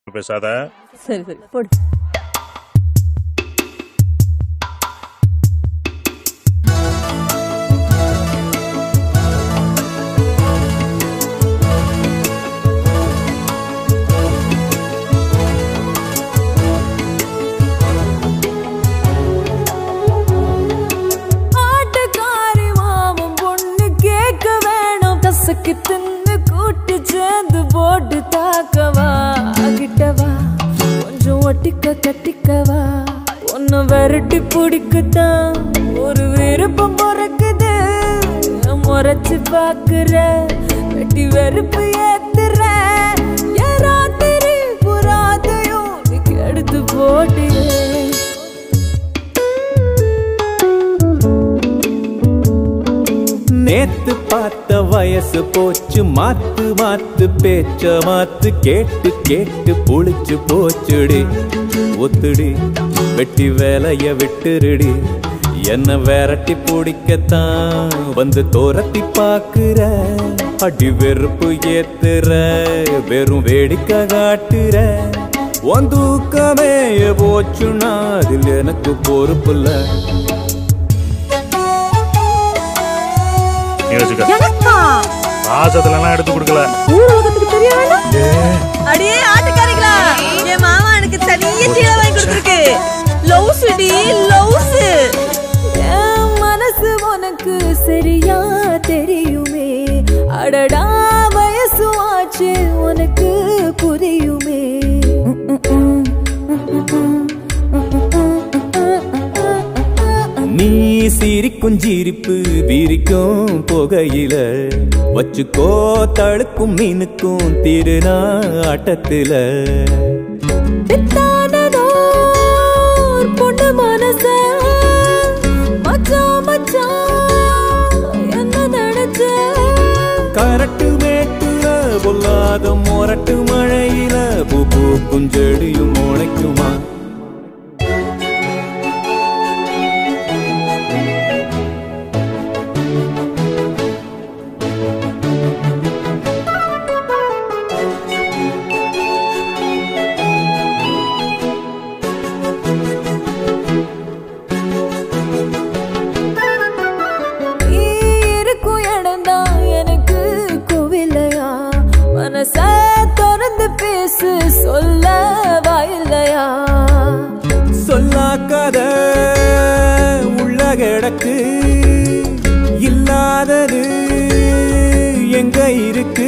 பேசாத சரி சரி போடு ஆட்டுக்காரி மாமன் பொண்ணு கேட்க வேணும் கசக்கி தின்னு கூட்டி சேர்ந்து போட்டு தாக்கவா கிட்டவா கொஞ்சம் ஒட்டிக்க கட்டிக்கவா ஒன்னு விரட்டி பிடிக்கத்தான் ஒரு விருப்பம் பிறக்குது முறைச்சு பாக்குற வெட்டி வெறுப்பு ஏத்துற என் ராத்திரி புறாதையும் நீ கெடுத்து போட்டியே நேத்து பார்த்த வயசு போச்சு மாத்து மாத்து பேச்ச மாத்து கேட்டு கேட்டு புளிச்சு போச்சுடி ஒத்துடி வெட்டி வேலைய விட்டுருடி என்ன விரட்டி பிடிக்கத்தான் வந்து தோரத்தி பாக்குற அடி வெறுப்பு ஏத்துற வெறும் வேடிக்கை காட்டுற உன் தூக்கமே போச்சுன்னா அதில் எனக்கு பொறுப்புல்ல நீ வச்சுக்க எனக்கா பாசத்துல எல்லாம் எடுத்து கொடுக்கல ஊர் உலகத்துக்கு தெரிய வேண்டாம் அடியே ஆட்டுக்காரிங்களா என் மாமா எனக்கு தனியா சீலை வாங்கி கொடுத்துருக்கு லவ்ஸ் டி லவ்ஸ் என் மனசு உனக்கு சரியா தெரியுமே அடடா வயசு ஆச்சு உனக்கு புரியுமே நீ சிரிக்கும் சிரிப்பு விரிக்கும் புகையில வச்சுக்கோ தழுக்கும் மீனுக்கும் திருநா ஆட்டத்துல பித்தானதோ ஒரு பொண்ணு மனச மச்சான் மச்சான் என்ன நினைச்ச கரட்டு மேட்டுல பொல்லாத மொரட்டு மழையில பூ பூக்கும் செடியும் முளைக்குமா நீ இருக்கும் இடம்தான் எனக்கு கோவில்லையா மனச திறந்து பேசு சொல்ல வாயில்லையா சொல்லாக்காத உள்ள கிடக்கு இல்லாதது எங்க இருக்கு